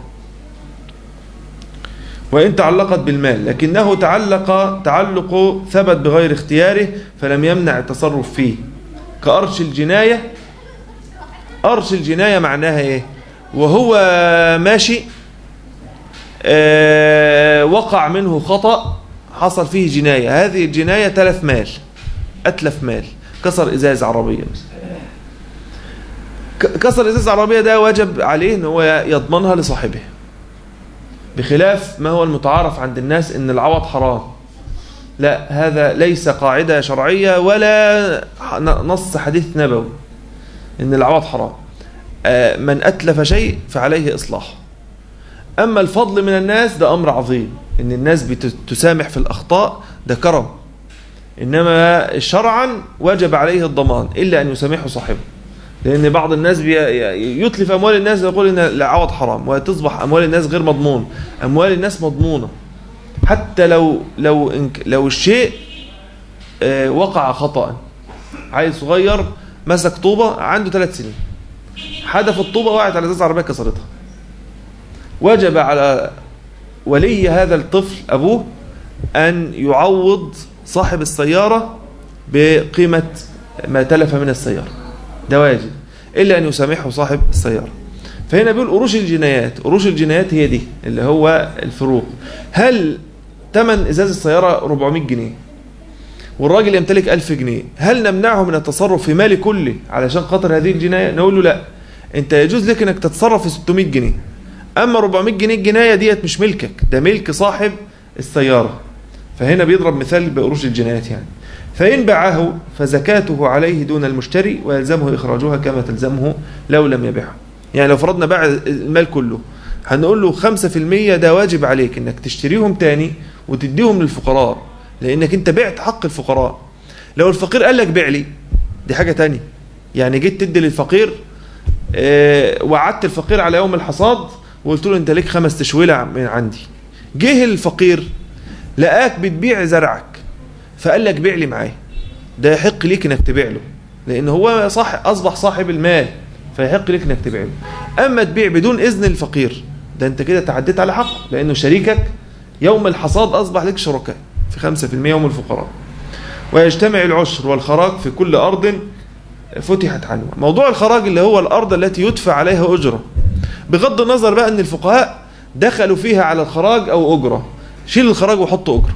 وإن تعلقت بالمال لكنه تعلق تعلق ثبت بغير اختياره فلم يمنع التصرف فيه كأرش الجناية أرش الجناية معناها إيه وهو ماشي آه، وقع منه خطأ حصل فيه جناية هذه الجناية تلف مال أتلف مال كسر إزاز عربية مثلا ك- كسر إزاز عربية ده واجب عليه أن هو يضمنها لصاحبه بخلاف ما هو المتعارف عند الناس أن العوض حرام لا هذا ليس قاعدة شرعية ولا ح- نص حديث نبوي أن العوض حرام آه، من أتلف شيء فعليه إصلاحه أما الفضل من الناس ده أمر عظيم إن الناس بتسامح في الأخطاء ده كرم إنما شرعا وجب عليه الضمان إلا أن يسامحه صاحبه لأن بعض الناس بي- يتلف أموال الناس ويقول إن العوض حرام وتصبح أموال الناس غير مضمون أموال الناس مضمونة حتى لو لو إنك لو الشيء آه، وقع خطأ عيل صغير مسك طوبة عنده ثلاث سنين حدف الطوبة وقعت على ازاز عربية كسرتها وجب على ولي هذا الطفل أبوه أن يعوض صاحب السيارة بقيمة ما تلف من السيارة ده واجب إلا أن يسامحه صاحب السيارة فهنا بيقول قروش الجنايات قروش الجنايات هي دي اللي هو الفروق هل تمن إزاز السيارة 400 جنيه والراجل يمتلك 1000 جنيه هل نمنعه من التصرف في مالي كله علشان خاطر هذه الجناية نقول له لا انت يجوز لك انك تتصرف في 600 جنيه اما 400 جنيه الجناية ديت مش ملكك ده ملك صاحب السيارة فهنا بيضرب مثال بقروش الجنايات يعني فإن باعه فزكاته عليه دون المشتري ويلزمه إخراجها كما تلزمه لو لم يبيعه يعني لو فرضنا باع المال كله هنقول له 5% ده واجب عليك انك تشتريهم تاني وتديهم للفقراء لانك انت بعت حق الفقراء لو الفقير قال لك بيع لي دي حاجة تانية يعني جيت تدي للفقير آه، وعدت الفقير على يوم الحصاد وقلت له انت ليك خمس تشويلة من عندي جه الفقير لقاك بتبيع زرعك فقال لك بيع لي معايا ده يحق ليك انك تبيع له لان هو صح اصبح صاحب المال فيحق ليك انك تبيع له اما تبيع بدون اذن الفقير ده انت كده تعديت على حقه لانه شريكك يوم الحصاد اصبح لك شركاء في 5% يوم الفقراء ويجتمع العشر والخراج في كل ارض فتحت عنه موضوع الخراج اللي هو الارض التي يدفع عليها اجره بغض النظر بقى ان الفقهاء دخلوا فيها على الخراج او اجره شيل الخراج وحط اجره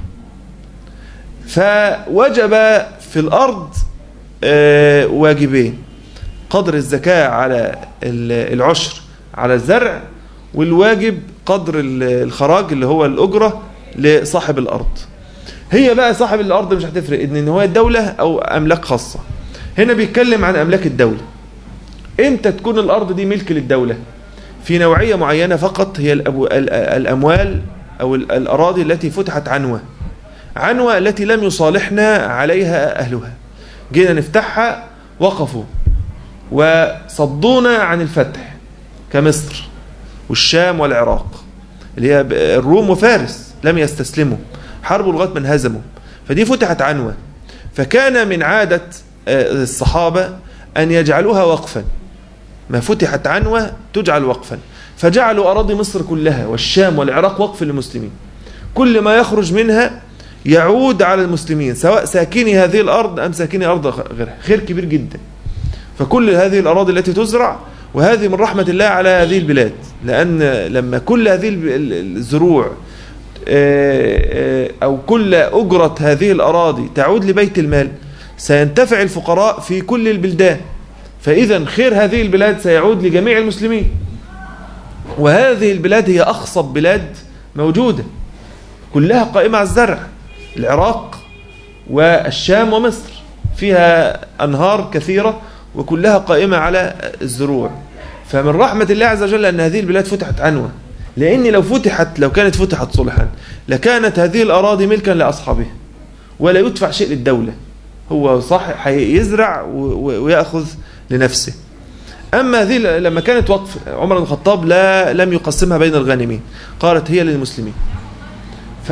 فوجب في الارض آه، واجبين قدر الزكاه على ال- العشر على الزرع والواجب قدر ال- الخراج اللي هو الاجره لصاحب الارض هي بقى صاحب الارض مش هتفرق ان إن هو الدوله او املاك خاصه هنا بيتكلم عن املاك الدوله امتى تكون الارض دي ملك للدوله في نوعيه معينه فقط هي الأبو ال- الاموال او ال- الاراضي التي فتحت عنوه عنوه التي لم يصالحنا عليها اهلها جينا نفتحها وقفوا وصدونا عن الفتح كمصر والشام والعراق اللي هي ب- الروم وفارس لم يستسلموا حاربوا لغايه ما انهزموا فدي فتحت عنوه فكان من عاده آه، الصحابه ان يجعلوها وقفا ما فتحت عنوه تجعل وقفا فجعلوا اراضي مصر كلها والشام والعراق وقف للمسلمين كل ما يخرج منها يعود على المسلمين سواء ساكني هذه الارض ام ساكني ارض غيرها خير كبير جدا فكل هذه الأراضي التي تزرع وهذه من رحمة الله على هذه البلاد لأن لما كل هذه الب- ال- الزروع آه، آه، أو كل أجرة هذه الأراضي تعود لبيت المال سينتفع الفقراء في كل البلدان فإذا خير هذه البلاد سيعود لجميع المسلمين وهذه البلاد هي أخصب بلاد موجودة كلها قائمة على الزرع العراق والشام ومصر فيها أنهار كثيرة وكلها قائمة على الزروع فمن رحمة الله عز وجل أن هذه البلاد فتحت عنوة لأن لو فتحت لو كانت فتحت صلحا لكانت هذه الأراضي ملكا لأصحابها ولا يدفع شيء للدولة هو صح يزرع و- و- ويأخذ لنفسه أما هذه لما كانت وقف عمر بن الخطاب لا لم يقسمها بين الغانمين قالت هي للمسلمين ف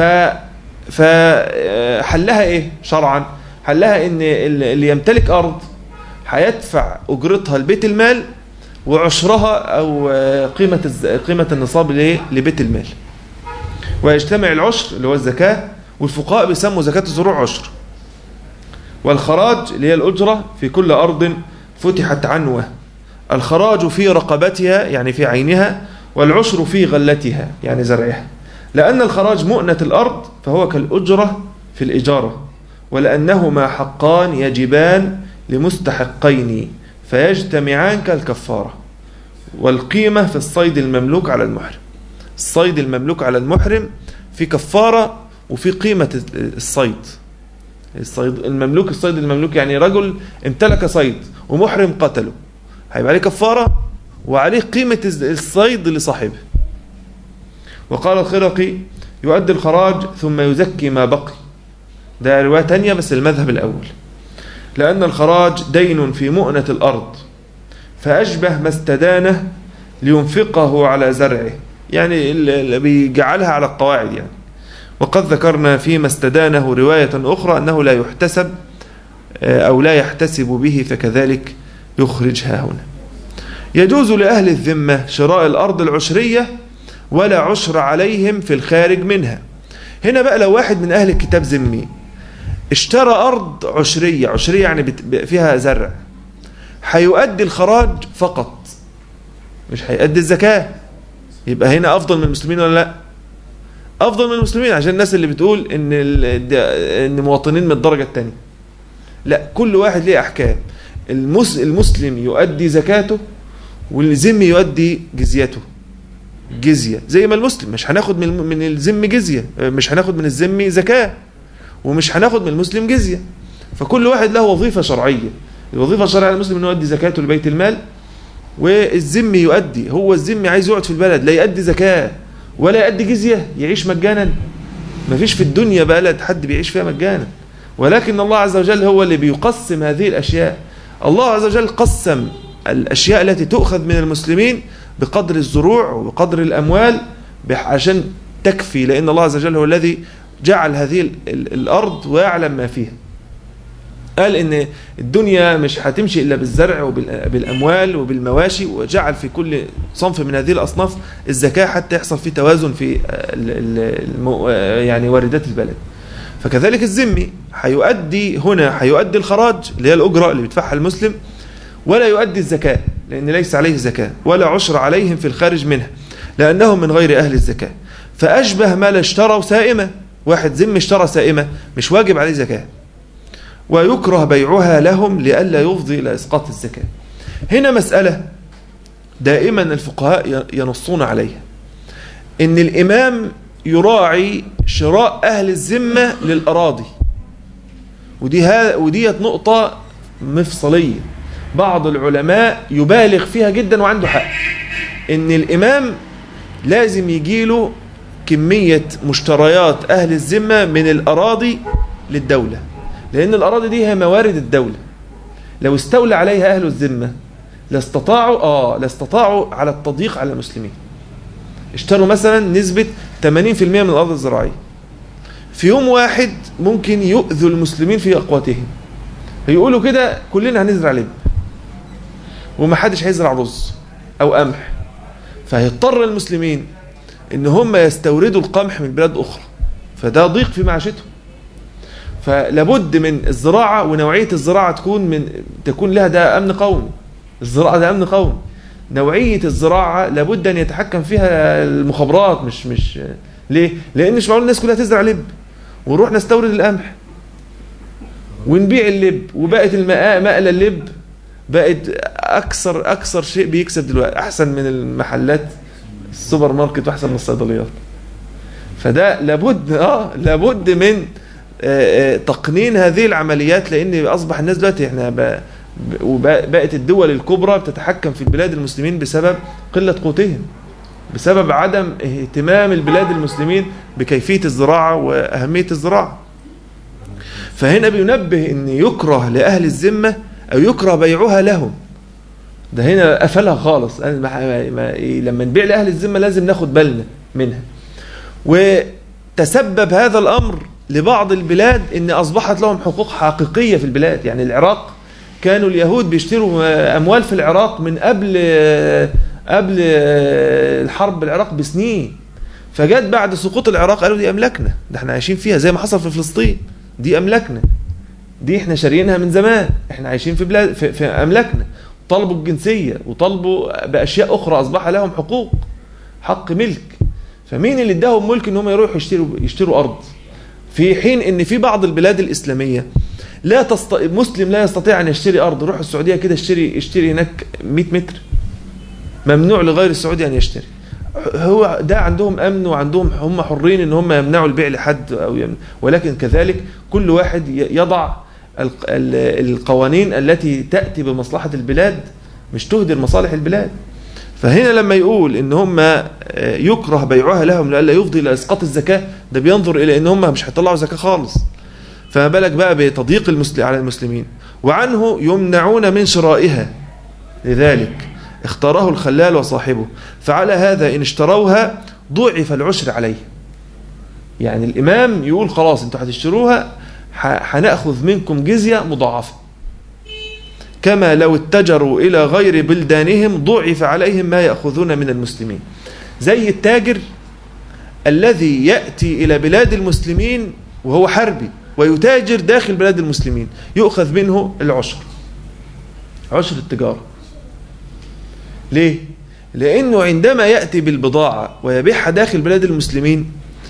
فحلها ايه شرعا حلها ان اللي يمتلك ارض هيدفع اجرتها لبيت المال وعشرها او قيمه الز- قيمه النصاب لايه لبيت المال ويجتمع العشر اللي هو الزكاه والفقهاء بيسموا زكاه الزروع عشر والخراج اللي هي الاجره في كل ارض فتحت عنوه الخراج في رقبتها يعني في عينها والعشر في غلتها يعني زرعها لأن الخراج مؤنة الأرض فهو كالأجرة في الإجارة ولأنهما حقان يجبان لمستحقين فيجتمعان كالكفارة والقيمة في الصيد المملوك على المحرم الصيد المملوك على المحرم في كفارة وفي قيمة الصيد الصيد المملوك الصيد المملوك يعني رجل امتلك صيد ومحرم قتله هيبقى عليه كفارة وعليه قيمة الصيد لصاحبه وقال الخرقي يؤدي الخراج ثم يزكي ما بقي ده رواية تانية بس المذهب الأول لأن الخراج دين في مؤنة الأرض فأشبه ما استدانه لينفقه على زرعه يعني اللي بيجعلها على القواعد يعني وقد ذكرنا فيما استدانه رواية أخرى أنه لا يحتسب أو لا يحتسب به فكذلك يخرجها هنا يجوز لأهل الذمة شراء الأرض العشرية ولا عشر عليهم في الخارج منها هنا بقى لو واحد من أهل الكتاب ذمي اشترى أرض عشرية عشرية يعني بت- فيها زرع هيؤدي الخراج فقط مش هيؤدي الزكاة يبقى هنا أفضل من المسلمين ولا لا أفضل من المسلمين عشان الناس اللي بتقول إن ال- ده- إن مواطنين من الدرجة الثانية لا كل واحد ليه أحكام المس- المسلم يؤدي زكاته والذمي يؤدي جزيته جزية زي ما المسلم مش هناخد من من الذم جزية مش هناخد من الذم زكاة ومش هناخد من المسلم جزية فكل واحد له وظيفة شرعية الوظيفة الشرعية للمسلم انه يؤدي زكاته لبيت المال والذم يؤدي هو الذم عايز يقعد في البلد لا يؤدي زكاة ولا يؤدي جزية يعيش مجانا مفيش في الدنيا بلد حد بيعيش فيها مجانا ولكن الله عز وجل هو اللي بيقسم هذه الأشياء الله عز وجل قسم الأشياء التي تؤخذ من المسلمين بقدر الزروع وبقدر الأموال بح- عشان تكفي لأن الله عز وجل هو الذي جعل هذه ال- ال- الأرض ويعلم ما فيها قال ان الدنيا مش هتمشي الا بالزرع وبالاموال وبالمواشي وجعل في كل صنف من هذه الاصناف الزكاه حتى يحصل في توازن في ال- ال- المو- يعني واردات البلد فكذلك الذمي هيؤدي هنا هيؤدي الخراج اللي هي الاجره اللي بيدفعها المسلم ولا يؤدي الزكاه لان ليس عليه زكاه ولا عشر عليهم في الخارج منها لانهم من غير اهل الزكاه فاشبه ما لا اشتروا سائمه واحد ذمي اشترى سائمه مش واجب عليه زكاه ويكره بيعها لهم لئلا يفضي إلى إسقاط الزكاة هنا مسألة دائما الفقهاء ينصون عليها إن الإمام يراعي شراء أهل الذمة للأراضي ودي ها وديت نقطة مفصلية بعض العلماء يبالغ فيها جدا وعنده حق إن الإمام لازم يجيله كمية مشتريات أهل الذمة من الأراضي للدولة لأن الأراضي دي هي موارد الدولة لو استولى عليها أهل الذمة لاستطاعوا آه لاستطاعوا على التضييق على المسلمين اشتروا مثلا نسبة 80% من الأرض الزراعية في يوم واحد ممكن يؤذوا المسلمين في أقواتهم يقولوا كده كلنا هنزرع لب ومحدش هيزرع رز أو قمح فهيضطر المسلمين ان هم يستوردوا القمح من بلاد أخرى فده ضيق في معيشتهم فلابد من الزراعة ونوعية الزراعة تكون من تكون لها ده أمن قومي الزراعة ده أمن قومي نوعية الزراعة لابد أن يتحكم فيها المخابرات مش مش ليه؟ لأن مش معقول الناس كلها تزرع لب ونروح نستورد القمح ونبيع اللب وبقت المقا- مقلة اللب بقت أكثر أكثر شيء بيكسب دلوقتي أحسن من المحلات السوبر ماركت وأحسن من الصيدليات فده لابد اه لابد من آه، آه، تقنين هذه العمليات لان اصبح الناس دلوقتي احنا ب- ب- وبقت الدول الكبرى بتتحكم في البلاد المسلمين بسبب قله قوتهم بسبب عدم اهتمام البلاد المسلمين بكيفيه الزراعه واهميه الزراعه فهنا بينبه ان يكره لاهل الذمه او يكره بيعها لهم ده هنا قفلها خالص قال ما- ما- إيه، لما نبيع لاهل الذمه لازم ناخد بالنا منها وتسبب هذا الامر لبعض البلاد ان اصبحت لهم حقوق حقيقيه في البلاد يعني العراق كانوا اليهود بيشتروا اموال في العراق من قبل قبل الحرب العراق بسنين فجت بعد سقوط العراق قالوا دي املاكنا ده احنا عايشين فيها زي ما حصل في فلسطين دي املاكنا دي احنا شاريينها من زمان احنا عايشين في بلاد في, في املاكنا طلبوا الجنسيه وطلبوا باشياء اخرى اصبح لهم حقوق حق ملك فمين اللي اداهم ملك ان هم يروحوا يشتروا يشتروا ارض في حين ان في بعض البلاد الاسلاميه لا تست... مسلم لا يستطيع ان يشتري ارض روح السعوديه كده اشتري اشتري هناك 100 متر ممنوع لغير السعودي ان يشتري هو ده عندهم امن وعندهم هم حرين ان هم يمنعوا البيع لحد او يمنع ولكن كذلك كل واحد ي- يضع الق- ال- القوانين التي تاتي بمصلحه البلاد مش تهدر مصالح البلاد فهنا لما يقول ان هم آه، يكره بيعها لهم لئلا يفضي الى اسقاط الزكاه ده بينظر الى ان هم مش هيطلعوا زكاه خالص فما بالك بقى بتضييق المسلم على المسلمين وعنه يمنعون من شرائها لذلك اختاره الخلال وصاحبه فعلى هذا إن اشتروها ضعف العشر عليه يعني الإمام يقول خلاص انتوا هتشتروها ح- هنأخذ منكم جزية مضاعفة كما لو اتجروا إلى غير بلدانهم ضعف عليهم ما يأخذون من المسلمين زي التاجر الذي يأتي إلى بلاد المسلمين وهو حربي ويتاجر داخل بلاد المسلمين يؤخذ منه العشر عشر التجارة ليه؟ لأنه عندما يأتي بالبضاعة ويبيعها داخل بلاد المسلمين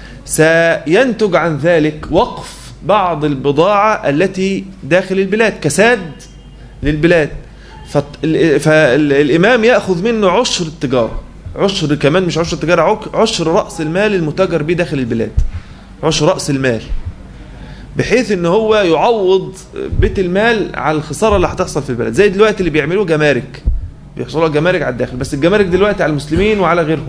سينتج عن ذلك وقف بعض البضاعة التي داخل البلاد كساد للبلاد فال- فالإمام يأخذ منه عشر التجارة عشر كمان مش عشر التجارة عك- عشر رأس المال المتاجر به داخل البلاد عشر رأس المال بحيث ان هو يعوض بيت المال على الخساره اللي هتحصل في البلد زي دلوقتي اللي بيعملوه جمارك بيحصلوا جمارك على الداخل بس الجمارك دلوقتي على المسلمين وعلى غيرهم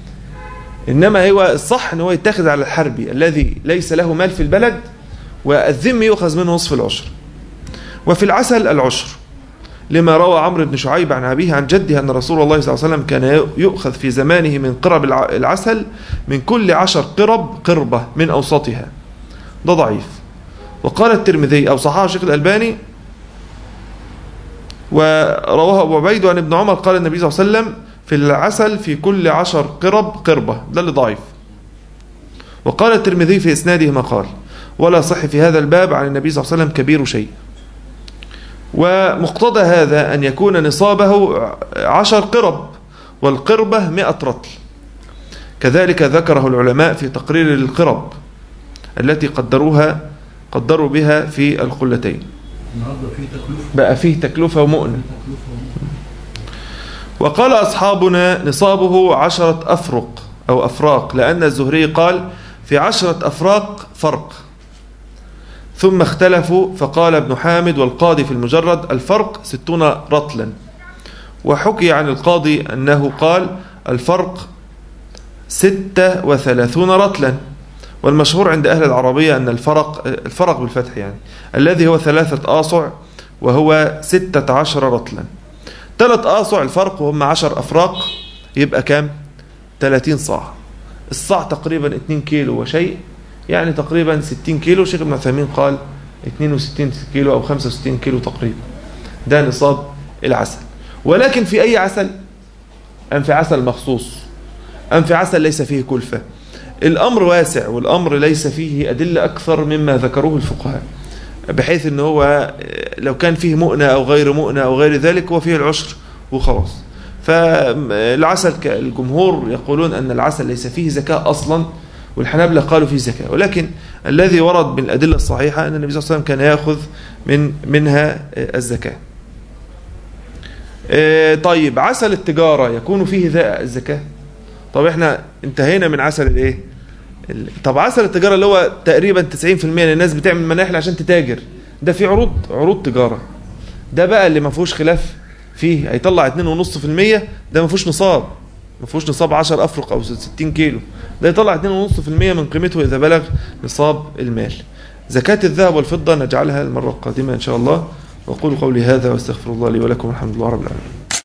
انما هو الصح ان هو يتخذ على الحربي الذي ليس له مال في البلد والذم يؤخذ منه نصف العشر وفي العسل العشر لما روى عمرو بن شعيب عن أبيه عن جده أن رسول الله صلى الله عليه وسلم كان يؤخذ في زمانه من قرب الع- العسل من كل عشر قرب قربة من أوسطها ده ضعيف وقال الترمذي أو صححه الشيخ الألباني ورواه أبو عبيد عن ابن عمر قال النبي صلى الله عليه وسلم في العسل في كل عشر قرب قربة ده اللي ضعيف وقال الترمذي في إسناده ما قال ولا صح في هذا الباب عن النبي صلى الله عليه وسلم كبير شيء ومقتضى هذا أن يكون نصابه عشر قرب والقربة مئة رطل كذلك ذكره العلماء في تقرير القرب التي قدروها قدروا بها في القلتين النهارده في تكلفه بقى فيه تكلفة ومؤنة تكلفه وقال أصحابنا نصابه عشرة أفرق أو أفراق لأن الزهري قال في عشرة أفراق فرق ثم اختلفوا فقال ابن حامد والقاضي في المجرد الفرق ستون رطلا وحكي عن القاضي أنه قال الفرق ستة وثلاثون رطلا والمشهور عند أهل العربية أن الفرق الفرق بالفتح يعني الذي هو ثلاثة آصع وهو ستة عشر رطلا ثلاث آصع الفرق وهم عشر أفراق يبقى كام 30 صاع الصاع تقريبا 2 كيلو وشيء يعني تقريبا 60 كيلو شيخ ابن عثيمين قال 62 كيلو أو 65 كيلو تقريبا ده نصاب العسل ولكن في أي عسل أم في عسل مخصوص أم في عسل ليس فيه كلفة الأمر واسع والأمر ليس فيه أدلة أكثر مما ذكروه الفقهاء بحيث ان هو لو كان فيه مؤنة او غير مؤنة او غير ذلك هو فيه العشر وخلاص فالعسل الجمهور يقولون ان العسل ليس فيه زكاة اصلا والحنابلة قالوا فيه زكاة ولكن الذي ورد من الادلة الصحيحة ان النبي صلى الله عليه وسلم كان ياخذ من منها الزكاة طيب عسل التجارة يكون فيه ذا الزكاة طب احنا انتهينا من عسل الايه ال- طب عسل التجاره اللي هو تقريبا 90% من الناس بتعمل مناحل عشان تتاجر ده في عروض عروض تجاره ده بقى اللي ما فيهوش خلاف فيه هيطلع 2.5% ده ما فيهوش نصاب ما فيهوش نصاب 10 افرق او 60 كيلو ده يطلع 2.5% من قيمته اذا بلغ نصاب المال زكاة الذهب والفضة نجعلها المرة القادمة إن شاء الله وأقول قولي هذا واستغفر الله لي ولكم الحمد لله رب العالمين